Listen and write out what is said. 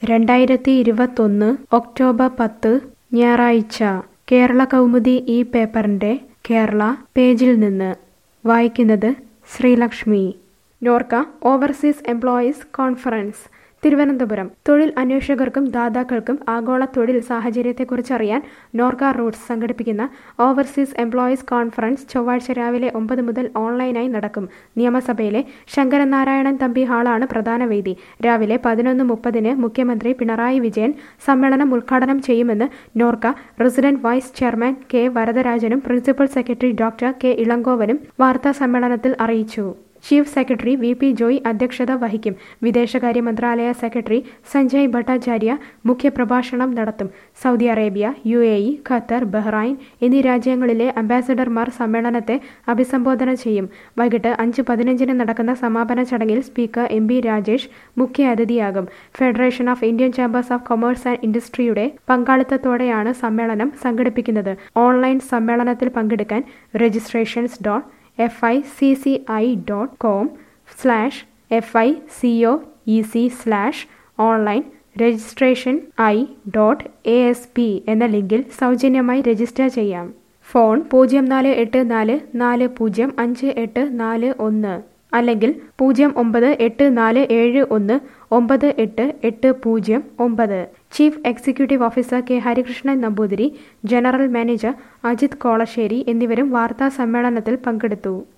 രണ്ടായിരത്തി ഇരുപത്തൊന്ന് ഒക്ടോബർ പത്ത് ഞായറാഴ്ച കേരള കൗമുദി ഈ പേപ്പറിൻ്റെ കേരള പേജിൽ നിന്ന് വായിക്കുന്നത് Sreelakshmi Norka overseas employees conference Thiruvananthapuram തൊഴിൽ അന്വേഷകർക്കും ദാതാക്കൾക്കും ആഗോള തൊഴിൽ സാഹചര്യത്തെക്കുറിച്ചറിയാൻ നോർക്ക റൂട്ട്സ് സംഘടിപ്പിക്കുന്ന ഓവർസീസ് എംപ്ലോയീസ് കോൺഫറൻസ് ചൊവ്വാഴ്ച രാവിലെ ഒമ്പത് മുതൽ ഓൺലൈനായി നടക്കും നിയമസഭയിലെ ശങ്കരനാരായണൻ തമ്പി ഹാളാണ് പ്രധാന വേദി രാവിലെ പതിനൊന്ന് മുപ്പതിന് മുഖ്യമന്ത്രി പിണറായി വിജയൻ സമ്മേളനം ഉദ്ഘാടനം ചെയ്യുമെന്ന് Norka resident vice chairman K വരദരാജനും പ്രിൻസിപ്പൽ സെക്രട്ടറി ഡോക്ടർ കെ ഇളങ്കോവനും വാർത്താ സമ്മേളനത്തിൽ അറിയിച്ചു chief secretary V P Joy അധ്യക്ഷത വഹിക്കും വിദേശകാര്യ മന്ത്രാലയ സെക്രട്ടറി സഞ്ജയ് ഭട്ടാചാര്യ മുഖ്യപ്രഭാഷണം നടത്തും Saudi Arabia U A E Qatar Bahrain എന്നീ രാജ്യങ്ങളിലെ അംബാസഡർമാർ സമ്മേളനത്തെ അഭിസംബോധന ചെയ്യും വൈകിട്ട് അഞ്ച് പതിനഞ്ചിന് നടക്കുന്ന സമാപന ചടങ്ങിൽ സ്പീക്കർ എം ബി രാജേഷ് മുഖ്യ അതിഥിയാകും Federation of Indian Chambers of Commerce and ഇൻഡസ്ട്രിയുടെ പങ്കാളിത്തത്തോടെയാണ് സമ്മേളനം സംഘടിപ്പിക്കുന്നത് ഓൺലൈൻ സമ്മേളനത്തിൽ പങ്കെടുക്കാൻ registrations dot F I C C I dot com slash F I C O E C slash online registration I dot A S P എന്ന ലിങ്കിൽ സൗജന്യമായി register ചെയ്യാം ഫോൺ പൂജ്യം നാല് എട്ട് നാല് നാല് പൂജ്യം അഞ്ച് എട്ട് നാല് ഒന്ന് അല്ലെങ്കിൽ പൂജ്യം ഒമ്പത് എട്ട് നാല് ഏഴ് ഒന്ന് ഒമ്പത് എട്ട് എട്ട് പൂജ്യം ഒമ്പത് chief executive officer K Harikrishnan Namboothiri general manager Ajith Kolassery എന്നിവരും വാർത്താ സമ്മേളനത്തിൽ പങ്കെടുത്തു